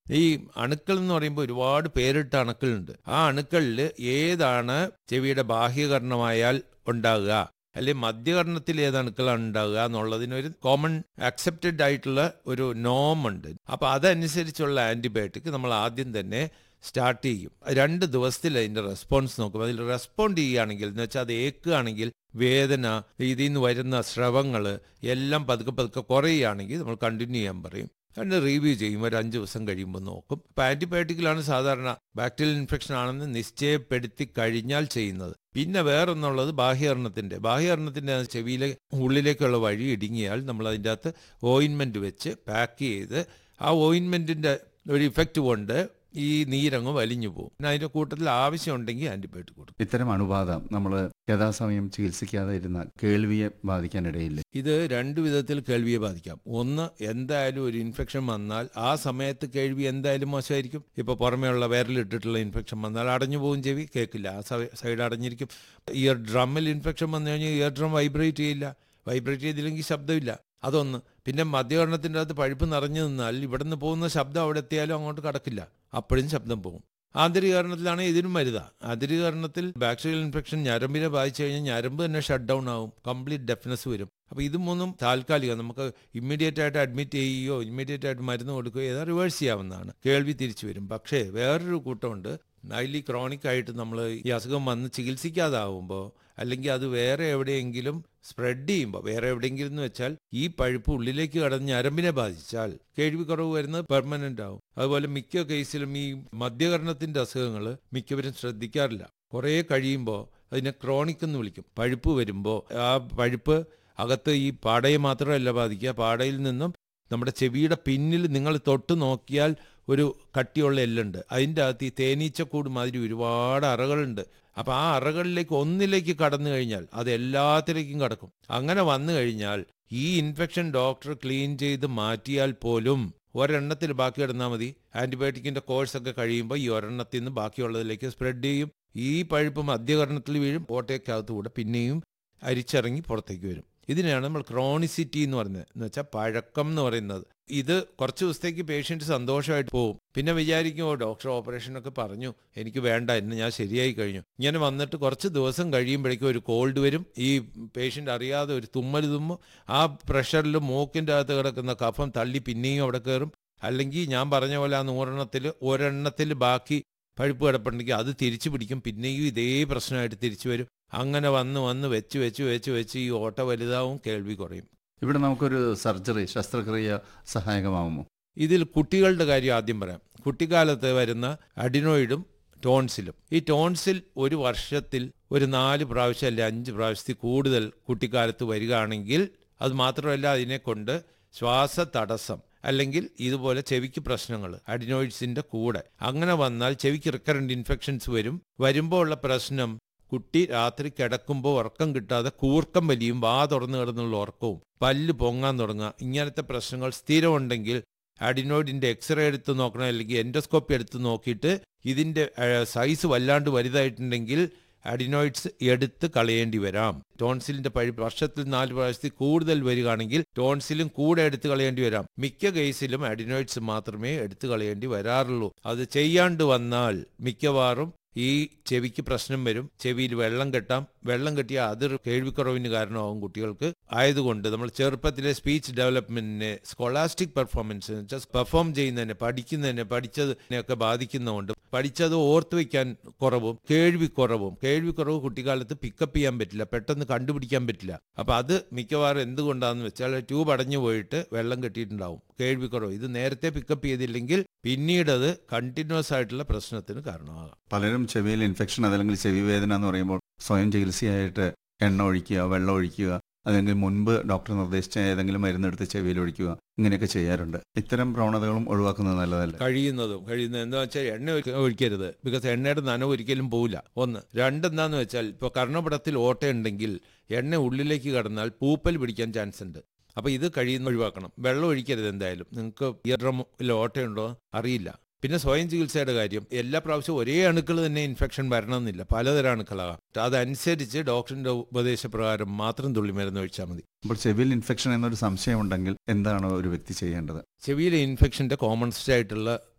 ഈ അണുക്കൾ എന്ന് പറയുമ്പോൾ ഒരുപാട് പേരിട്ട അണുക്കളുണ്ട് ആ അണുക്കളിൽ ഏതാണ് ചെവിയുടെ ബാഹ്യകരണമായാൽ ഉണ്ടാകുക അല്ലെങ്കിൽ മധ്യകരണത്തിൽ ഏത് അണുക്കളാണ് ഉണ്ടാകുക എന്നുള്ളതിനൊരു കോമൺ അക്സെപ്റ്റഡ് ആയിട്ടുള്ള ഒരു നോം ഉണ്ട് അപ്പോൾ അതനുസരിച്ചുള്ള ആൻറ്റിബയോട്ടിക് നമ്മൾ ആദ്യം തന്നെ സ്റ്റാർട്ട് ചെയ്യും രണ്ട് ദിവസത്തിൽ അതിൻ്റെ റെസ്പോൺസ് നോക്കും അതിൽ റെസ്പോണ്ട് ചെയ്യുകയാണെങ്കിൽ എന്ന് വെച്ചാൽ അത് ഏക്കുകയാണെങ്കിൽ വേദന ഇതിൽ നിന്ന് വരുന്ന സ്രവങ്ങൾ എല്ലാം പതുക്കെ പതുക്കെ കുറയുകയാണെങ്കിൽ നമ്മൾ കണ്ടിന്യൂ ചെയ്യാൻ പറയും അതിന് റിവ്യൂ ചെയ്യും ഒരു അഞ്ച് ദിവസം കഴിയുമ്പോൾ നോക്കും അപ്പോൾ ആൻറ്റിബയോട്ടിക്കിലാണ് സാധാരണ ബാക്ടീരിയൽ ഇൻഫെക്ഷൻ ആണെന്ന് നിശ്ചയപ്പെടുത്തി കഴിഞ്ഞാൽ ചെയ്യുന്നത് പിന്നെ വേറൊന്നുള്ളത് ബാഹ്യകരണത്തിൻ്റെ ബാഹ്യകരണത്തിൻ്റെ ചെവിയിലെ ഉള്ളിലേക്കുള്ള വഴി ഇടുങ്ങിയാൽ നമ്മൾ അതിൻ്റെ അകത്ത് ഓയിൻമെൻറ്റ് വെച്ച് പാക്ക് ചെയ്ത് ആ ഓയിൻമെൻറ്റിൻ്റെ ഒരു ഇഫക്റ്റ് കൊണ്ട് ഈ നീരങ്ങ് വലിഞ്ഞു പോകും പിന്നെ അതിൻ്റെ കൂട്ടത്തിൽ ആവശ്യമുണ്ടെങ്കിൽ ആൻറ്റിബയോട്ടിക് കൊടുക്കും ഇത്തരം അണുബാധ നമ്മൾ യഥാസമയം ചികിത്സിക്കാതെ ഇരുന്ന കേൾവിയെ ബാധിക്കാനിടയില്ല ഇത് രണ്ട് വിധത്തിൽ കേൾവിയെ ബാധിക്കാം ഒന്ന് എന്തായാലും ഒരു ഇൻഫെക്ഷൻ വന്നാൽ ആ സമയത്ത് കേൾവി എന്തായാലും മോശമായിരിക്കും ഇപ്പോൾ പുറമേയുള്ള വിരലിട്ടിട്ടുള്ള ഇൻഫെക്ഷൻ വന്നാൽ അടഞ്ഞു പോകും ചെവി കേൾക്കില്ല ആ സൈഡ് അടഞ്ഞിരിക്കും ഇയർ ഡ്രമ്മിൽ ഇൻഫെക്ഷൻ വന്നു കഴിഞ്ഞാൽ ഇയർ ഡ്രം വൈബ്രേറ്റ് ചെയ്യില്ല വൈബ്രേറ്റ് ചെയ്തില്ലെങ്കിൽ ശബ്ദമില്ല അതൊന്ന് പിന്നെ മദ്യകരണത്തിൻ്റെ അകത്ത് പഴുപ്പ് നിറഞ്ഞു നിന്നാൽ ഇവിടെ നിന്ന് പോകുന്ന ശബ്ദം അവിടെ എത്തിയാലും അങ്ങോട്ട് കടക്കില്ല അപ്പോഴും ശബ്ദം പോകും ആന്തരികരണത്തിലാണ് ഇതിനും മരുതാ ആന്തരികരണത്തിൽ ബാക്ടീരിയൽ ഇൻഫെക്ഷൻ ഞരമ്പിനെ ബാധിച്ചു കഴിഞ്ഞാൽ ഞരമ്പ് തന്നെ ഷട്ട് ഡൗൺ ആവും കംപ്ലീറ്റ് ഡെഫ്നെസ് വരും അപ്പോൾ ഇത് മൂന്നും താൽക്കാലികം നമുക്ക് ഇമ്മീഡിയറ്റ് ആയിട്ട് അഡ്മിറ്റ് ചെയ്യുകയോ ഇമ്മീഡിയറ്റ് ആയിട്ട് മരുന്ന് കൊടുക്കുകയോ ഏതാ റിവേഴ്സ് ചെയ്യാവുന്നതാണ് കേൾവി തിരിച്ചു വരും പക്ഷേ വേറൊരു കൂട്ടമുണ്ട് ഹൈലി ക്രോണിക് ആയിട്ട് നമ്മൾ ഈ അസുഖം വന്ന് ചികിത്സിക്കാതാവുമ്പോൾ അല്ലെങ്കിൽ അത് വേറെ എവിടെയെങ്കിലും സ്പ്രെഡ് ചെയ്യുമ്പോൾ വേറെ എവിടെയെങ്കിലും എന്ന് വെച്ചാൽ ഈ പഴുപ്പ് ഉള്ളിലേക്ക് കടന്ന് ഞരമ്പിനെ ബാധിച്ചാൽ കേൾവി കുറവ് വരുന്നത് പെർമനന്റ് ആവും അതുപോലെ മിക്ക കേസിലും ഈ മദ്യകരണത്തിന്റെ അസുഖങ്ങൾ മിക്കവരും ശ്രദ്ധിക്കാറില്ല കുറേ കഴിയുമ്പോൾ അതിനെ ക്രോണിക് എന്ന് വിളിക്കും പഴുപ്പ് വരുമ്പോൾ ആ പഴുപ്പ് അകത്ത് ഈ പാടയെ മാത്രമല്ല ബാധിക്കുക പാടയിൽ നിന്നും നമ്മുടെ ചെവിയുടെ പിന്നിൽ നിങ്ങൾ തൊട്ട് നോക്കിയാൽ ഒരു കട്ടിയുള്ള എല്ലുണ്ട് അതിൻ്റെ അകത്ത് ഈ തേനീച്ചക്കൂട് മാതിരി ഒരുപാട് അറകളുണ്ട് അപ്പോൾ ആ അറകളിലേക്ക് ഒന്നിലേക്ക് കടന്നു കഴിഞ്ഞാൽ അത് എല്ലാത്തിലേക്കും കടക്കും അങ്ങനെ വന്നു കഴിഞ്ഞാൽ ഈ ഇൻഫെക്ഷൻ ഡോക്ടർ ക്ലീൻ ചെയ്ത് മാറ്റിയാൽ പോലും ഒരെണ്ണത്തിൽ ബാക്കി കിടന്നാൽ മതി ആൻറ്റിബയോട്ടിക്കിൻ്റെ കോഴ്സൊക്കെ കഴിയുമ്പോൾ ഈ ഒരെണ്ണത്തിൽ നിന്ന് ബാക്കിയുള്ളതിലേക്ക് സ്പ്രെഡ് ചെയ്യും ഈ പഴുപ്പ് മധ്യകരണത്തിൽ വീഴും ഓട്ടയ്ക്കകത്തുകൂടെ പിന്നെയും അരിച്ചിറങ്ങി പുറത്തേക്ക് വരും ഇതിനെയാണ് നമ്മൾ ക്രോണിസിറ്റി എന്ന് പറയുന്നത് എന്ന് വെച്ചാൽ പഴക്കം എന്ന് പറയുന്നത് ഇത് കുറച്ച് ദിവസത്തേക്ക് പേഷ്യൻ്റ് സന്തോഷമായിട്ട് പോകും പിന്നെ വിചാരിക്കും ഓ ഡോക്ടർ ഓപ്പറേഷനൊക്കെ പറഞ്ഞു എനിക്ക് വേണ്ട ഇന്ന് ഞാൻ ശരിയായി കഴിഞ്ഞു ഇങ്ങനെ വന്നിട്ട് കുറച്ച് ദിവസം കഴിയുമ്പോഴേക്കും ഒരു കോൾഡ് വരും ഈ പേഷ്യൻ്റ് അറിയാതെ ഒരു തുമ്മൽ തുമ്മും ആ പ്രഷറിൽ മൂക്കിൻ്റെ അകത്ത് കിടക്കുന്ന കഫം തള്ളി പിന്നെയും അവിടെ കയറും അല്ലെങ്കിൽ ഞാൻ പറഞ്ഞ പോലെ ആ നൂറെണ്ണത്തിൽ ഒരെണ്ണത്തിൽ ബാക്കി പഴുപ്പ് കിടപ്പുണ്ടെങ്കിൽ അത് തിരിച്ചു പിടിക്കും പിന്നെയും ഇതേ പ്രശ്നമായിട്ട് തിരിച്ചു വരും അങ്ങനെ വന്ന് വന്ന് വെച്ച് വെച്ച് വെച്ച് വെച്ച് ഈ ഓട്ട വലുതാവും കേൾവി കുറയും ഇവിടെ നമുക്കൊരു സർജറി ശസ്ത്രക്രിയ സഹായകമാവുമോ ഇതിൽ കുട്ടികളുടെ കാര്യം ആദ്യം പറയാം കുട്ടിക്കാലത്ത് വരുന്ന അഡിനോയിഡും ടോൺസിലും ഈ ടോൺസിൽ ഒരു വർഷത്തിൽ ഒരു നാല് പ്രാവശ്യം അല്ലെ അഞ്ച് പ്രാവശ്യത്തിൽ കൂടുതൽ കുട്ടിക്കാലത്ത് വരികയാണെങ്കിൽ അത് മാത്രമല്ല അതിനെ കൊണ്ട് ശ്വാസ തടസ്സം അല്ലെങ്കിൽ ഇതുപോലെ ചെവിക്ക് പ്രശ്നങ്ങൾ അഡിനോയിഡ്സിന്റെ കൂടെ അങ്ങനെ വന്നാൽ ചെവിക്ക് റിക്കറന്റ് ഇൻഫെക്ഷൻസ് വരും വരുമ്പോൾ ഉള്ള പ്രശ്നം കുട്ടി രാത്രി കിടക്കുമ്പോൾ ഉറക്കം കിട്ടാതെ കൂർക്കം വലിയും വാ തുറന്നു കിടന്നുള്ള ഉറക്കവും പല്ല് പൊങ്ങാൻ തുടങ്ങുക ഇങ്ങനത്തെ പ്രശ്നങ്ങൾ സ്ഥിരമുണ്ടെങ്കിൽ അഡിനോയിഡിന്റെ എക്സ്റേ എടുത്ത് നോക്കണം അല്ലെങ്കിൽ എൻഡോസ്കോപ്പി എടുത്ത് നോക്കിയിട്ട് ഇതിന്റെ സൈസ് വല്ലാണ്ട് വലുതായിട്ടുണ്ടെങ്കിൽ അഡിനോയിഡ്സ് എടുത്ത് കളയേണ്ടി വരാം ടോൺസിലിന്റെ പഴി വർഷത്തിൽ നാല് പ്രാവശ്യത്തിൽ കൂടുതൽ വരികയാണെങ്കിൽ ടോൺസിലും കൂടെ എടുത്ത് കളയേണ്ടി വരാം മിക്ക കേസിലും അഡിനോയിഡ്സ് മാത്രമേ എടുത്ത് കളയേണ്ടി വരാറുള്ളൂ അത് ചെയ്യാണ്ട് വന്നാൽ മിക്കവാറും ഈ ചെവിക്ക് പ്രശ്നം വരും ചെവിയിൽ വെള്ളം കെട്ടാം വെള്ളം കെട്ടിയാൽ അത് കേൾവിക്കുറവിന് കാരണമാകും കുട്ടികൾക്ക് ആയതുകൊണ്ട് നമ്മൾ ചെറുപ്പത്തിലെ സ്പീച്ച് ഡെവലപ്മെന്റിനെ സ്കോളാസ്റ്റിക് പെർഫോമൻസ് പെർഫോം ചെയ്യുന്നതിനെ പഠിക്കുന്നതിനെ പഠിച്ചതിനെയൊക്കെ ബാധിക്കുന്നതുകൊണ്ട് പഠിച്ചത് ഓർത്തു വയ്ക്കാൻ കുറവും കേൾവി കുറവും കേൾവി കുറവ് കുട്ടിക്കാലത്ത് പിക്കപ്പ് ചെയ്യാൻ പറ്റില്ല പെട്ടെന്ന് കണ്ടുപിടിക്കാൻ പറ്റില്ല അപ്പൊ അത് മിക്കവാറും എന്തുകൊണ്ടാന്ന് വെച്ചാൽ ട്യൂബ് അടഞ്ഞു പോയിട്ട് വെള്ളം കെട്ടിയിട്ടുണ്ടാവും കേൾവി കുറവ് ഇത് നേരത്തെ പിക്കപ്പ് ചെയ്തില്ലെങ്കിൽ പിന്നീട് അത് കണ്ടിന്യൂസ് ആയിട്ടുള്ള പ്രശ്നത്തിന് കാരണമാകാം പലരും ചെവിയിൽ ഇൻഫെക്ഷൻ അതല്ലെങ്കിൽ ചെവി വേദന എന്ന് പറയുമ്പോൾ സ്വയം ചികിത്സയായിട്ട് എണ്ണ ഒഴിക്കുക വെള്ളം ഒഴിക്കുക അല്ലെങ്കിൽ മുൻപ് ഡോക്ടർ നിർദ്ദേശിച്ച ഏതെങ്കിലും മരുന്നെടുത്ത് ചെവിയിൽ ഒഴിക്കുക ഇങ്ങനെയൊക്കെ ചെയ്യാറുണ്ട് ഇത്തരം പ്രവണതകളും ഒഴിവാക്കുന്നത് നല്ലതല്ല കഴിയുന്നതും കഴിയുന്നത് എന്താ വെച്ചാൽ എണ്ണ ഒഴിക്കരുത് ബിക്കോസ് എണ്ണയുടെ നനവ് ഒരിക്കലും പോവില്ല ഒന്ന് രണ്ടെന്താന്ന് വെച്ചാൽ ഇപ്പോൾ കർണപടത്തിൽ ഓട്ടയുണ്ടെങ്കിൽ എണ്ണ ഉള്ളിലേക്ക് കടന്നാൽ പൂപ്പൽ പിടിക്കാൻ ചാൻസ് ഉണ്ട് അപ്പോൾ ഇത് കഴിയുന്ന ഒഴിവാക്കണം വെള്ളം ഒഴിക്കരുത് എന്തായാലും നിങ്ങൾക്ക് ഇയർഡ്രമിൽ ഓട്ടയുണ്ടോ അറിയില്ല പിന്നെ സ്വയം ചികിത്സയുടെ കാര്യം എല്ലാ പ്രാവശ്യവും ഒരേ അണുക്കൾ തന്നെ ഇൻഫെക്ഷൻ വരണമെന്നില്ല പലതരം അണുക്കളാകാം അതനുസരിച്ച് ഡോക്ടറിന്റെ ഉപദേശപ്രകാരം മാത്രം തുള്ളിമരുന്ന് ഒഴിച്ചാൽ മതി അപ്പോൾ ചെവിയിൽ ഇൻഫെക്ഷൻ എന്നൊരു സംശയമുണ്ടെങ്കിൽ എന്താണ് ഒരു വ്യക്തി ചെയ്യേണ്ടത് ചെവിയിലെ ഇൻഫെക്ഷന്റെ കോമൺസ്റ്റ് ആയിട്ടുള്ള